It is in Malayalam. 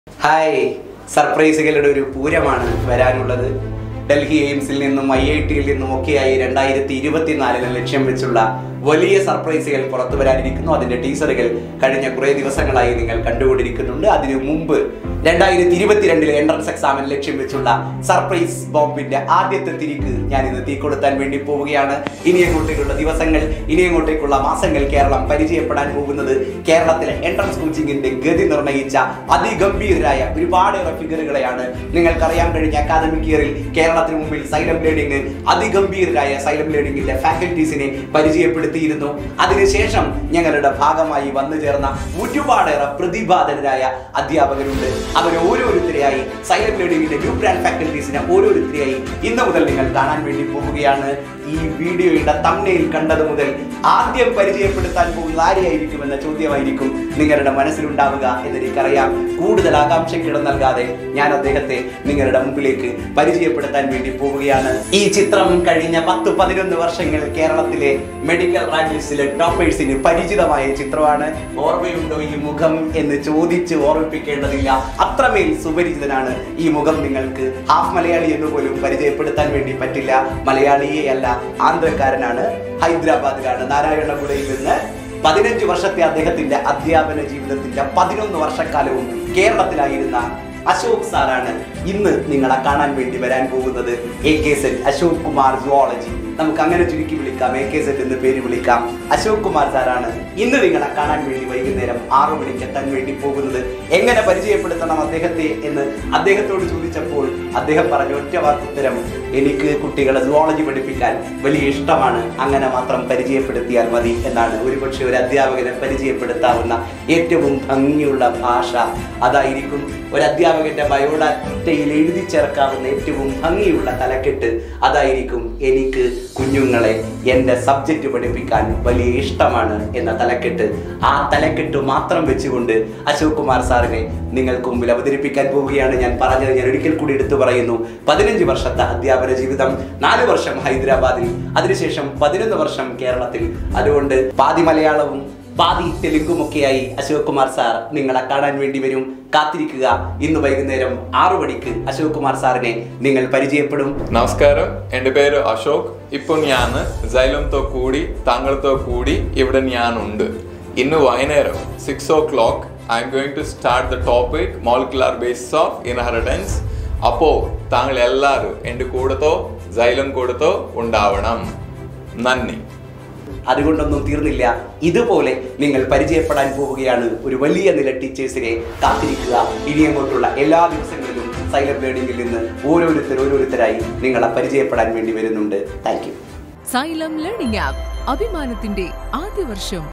ഹായ് സർപ്രൈസുകളുടെ ഒരു പൂരമാണ് വരാനുള്ളത് ഡൽഹി എയിംസിൽ നിന്നും ഐ ഐ ടിയിൽ നിന്നും ഒക്കെയായി രണ്ടായിരത്തി ഇരുപത്തിനാലിന് ലക്ഷ്യം വെച്ചുള്ള വലിയ സർപ്രൈസുകൾ പുറത്തു വരാനിരിക്കുന്നു അതിന്റെ ടീസറുകൾ കഴിഞ്ഞ കുറേ ദിവസങ്ങളായി നിങ്ങൾ കണ്ടുകൊണ്ടിരിക്കുന്നുണ്ട് അതിനു മുമ്പ് രണ്ടായിരത്തി ഇരുപത്തിരണ്ടിലെ എൻട്രൻസ് എക്സാമിന് ലക്ഷ്യം വെച്ചുള്ള സർപ്രൈസ് ബോംബിന്റെ ആദ്യത്തെ തിരിക്ക് ഞാൻ ഇന്ന് തീ കൊടുത്താൻ വേണ്ടി പോവുകയാണ് ഇനി അങ്ങോട്ടേക്കുള്ള ദിവസങ്ങൾ ഇനി അങ്ങോട്ടേക്കുള്ള മാസങ്ങൾ കേരളം പരിചയപ്പെടാൻ പോകുന്നത് കേരളത്തിലെ എൻട്രൻസ് കോച്ചിങ്ങിന്റെ ഗതി നിർണ്ണയിച്ച അതിഗംഭീരരായ ഒരുപാടേറെ ഫിഗറുകളെയാണ് നിങ്ങൾക്കറിയാൻ കഴിഞ്ഞ അക്കാദമിക് ഇയറിൽ കേരളത്തിന് മുമ്പിൽ സൈലം ലേണിംഗ് അതിഗംഭീരരായ സൈലം ലേണിംഗിന്റെ ഫാക്കൽറ്റീസിനെ പരിചയപ്പെടുത്തിയിരുന്നു അതിനുശേഷം ഞങ്ങളുടെ ഭാഗമായി വന്നു ചേർന്ന ഒരുപാടേറെ പ്രതിഭാധനരായ അധ്യാപകരുണ്ട് അവർ ഓരോരുത്തരെയായി സൈലം ലേണിംഗിന്റെ ന്യൂ ബ്രാൻഡ് ഫാക്കൽറ്റീസിനെ ഓരോരുത്തരെയായി ഇന്ന് മുതൽ നിങ്ങൾ കാണാൻ വേണ്ടി പോവുകയാണ് ഈ വീഡിയോയുടെ തമ്മയിൽ കണ്ടത് മുതൽ ആദ്യം പരിചയപ്പെടുത്താൻ പോകുന്നത് ആരെയായിരിക്കും എന്ന ചോദ്യമായിരിക്കും നിങ്ങളുടെ മനസ്സിലുണ്ടാവുക എന്ന് എനിക്കറിയാം കൂടുതൽ ആകാംക്ഷയ്ക്കിടം നൽകാതെ ഞാൻ അദ്ദേഹത്തെ നിങ്ങളുടെ മുമ്പിലേക്ക് പരിചയപ്പെടുത്താൻ വേണ്ടി പോവുകയാണ് ഈ ചിത്രം കഴിഞ്ഞ പത്ത് പതിനൊന്ന് വർഷങ്ങൾ കേരളത്തിലെ മെഡിക്കൽ റാങ്ക് ലിസ്റ്റിലെ ടോപ്പേഴ്സിന് പരിചിതമായ ചിത്രമാണ് ഓർമ്മയുണ്ടോ ഈ മുഖം എന്ന് ചോദിച്ച് ഓർമ്മിപ്പിക്കേണ്ടതില്ല അത്രമേൽ സുപരിചിതനാണ് ഈ മുഖം നിങ്ങൾക്ക് ഹാഫ് മലയാളി എന്ന് പോലും പരിചയപ്പെടുത്താൻ വേണ്ടി പറ്റില്ല മലയാളിയെ അല്ല ആന്ധ്രക്കാരനാണ് ഹൈദരാബാദിലാണ് നാരായണഗുഡയിൽ നിന്ന് പതിനഞ്ച് വർഷത്തെ അദ്ദേഹത്തിന്റെ അധ്യാപന ജീവിതത്തിന്റെ പതിനൊന്ന് വർഷക്കാലവും കേരളത്തിലായിരുന്ന അശോക് സാറാണ് ഇന്ന് നിങ്ങളെ കാണാൻ വേണ്ടി വരാൻ പോകുന്നത് എ കെ സെറ്റ് അശോക് കുമാർ സുവോളജി നമുക്ക് അങ്ങനെ ചുരുക്കി വിളിക്കാം എ കെ സെറ്റ് എന്ന് പേര് വിളിക്കാം അശോക് കുമാർ സാറാണ് ഇന്ന് നിങ്ങളെ കാണാൻ വേണ്ടി വൈകുന്നേരം ആറു മണിക്ക് എത്താൻ വേണ്ടി പോകുന്നത് എങ്ങനെ പരിചയപ്പെടുത്തണം അദ്ദേഹത്തെ എന്ന് അദ്ദേഹത്തോട് ചോദിച്ചപ്പോൾ അദ്ദേഹം പറഞ്ഞ ഒറ്റ വാക്കുത്തരം എനിക്ക് കുട്ടികളെ സുവോളജി പഠിപ്പിക്കാൻ വലിയ ഇഷ്ടമാണ് അങ്ങനെ മാത്രം പരിചയപ്പെടുത്തിയാൽ മതി എന്നാണ് ഒരുപക്ഷെ ഒരു അധ്യാപകനെ പരിചയപ്പെടുത്താവുന്ന ഏറ്റവും ഭംഗിയുള്ള ഭാഷ അതായിരിക്കും ഒരു അധ്യാപകന്റെ ബയോഡാറ്റയിൽ എഴുതി ചേർക്കാവുന്ന ഏറ്റവും ഭംഗിയുള്ള തലക്കെട്ട് അതായിരിക്കും എനിക്ക് കുഞ്ഞുങ്ങളെ എൻ്റെ സബ്ജക്റ്റ് പഠിപ്പിക്കാൻ വലിയ ഇഷ്ടമാണ് എന്ന തലക്കെട്ട് ആ തലക്കെട്ട് മാത്രം വെച്ചുകൊണ്ട് അശോക് കുമാർ സാറിനെ നിങ്ങൾക്ക് മുമ്പിൽ അവതരിപ്പിക്കാൻ പോവുകയാണ് ഞാൻ പറഞ്ഞത് ഞാൻ ഒരിക്കൽ കൂടി എടുത്തു പറയുന്നു പതിനഞ്ച് വർഷത്തെ അധ്യാപന ജീവിതം നാല് വർഷം ഹൈദരാബാദിൽ അതിനുശേഷം പതിനൊന്ന് വർഷം കേരളത്തിൽ അതുകൊണ്ട് പാതി മലയാളവും പാതി തെലുങ്കുമൊക്കെയായി അശോക് കുമാർ സാർ നിങ്ങളെ കാണാൻ വേണ്ടി വരും കാത്തിരിക്കുക ഇന്ന് വൈകുന്നേരം ആറു മണിക്ക് അശോക് കുമാർ സാറിനെ നിങ്ങൾ പരിചയപ്പെടും നമസ്കാരം എൻ്റെ പേര് അശോക് ഇപ്പോൾ ഞാൻ സൈലംతో കൂടി താങ്കളతో കൂടി ഇവിടെ ഞാനുണ്ട് ഇന്ന് വൈകുന്നേരം six o'clock I'm going to start the topic molecular base of inheritance അപ്പോൾ താങ്കൾ എല്ലാവരും എൻ്റെ കൂടത്തോ സൈലം കൂടത്തോ ഉണ്ടാവണം നന്ദി അതുകൊണ്ടൊന്നും തീർന്നില്ല ഇതുപോലെ നിങ്ങൾ പരിചയപ്പെടാൻ പോവുകയാണ് ഒരു വലിയ നില ടീച്ചേഴ്സിനെ കാത്തിരിക്കുക ഇനി അങ്ങോട്ടുള്ള എല്ലാ ദിവസങ്ങളിലും സൈലന്റ് ലേണിംഗിൽ നിന്ന് ഓരോരുത്തർ ഓരോരുത്തരായി നിങ്ങളെ പരിചയപ്പെടാൻ വേണ്ടി വരുന്നുണ്ട് thank you Xylem learning app അഭിമാനത്തിന്റെ ആദ്യ വർഷം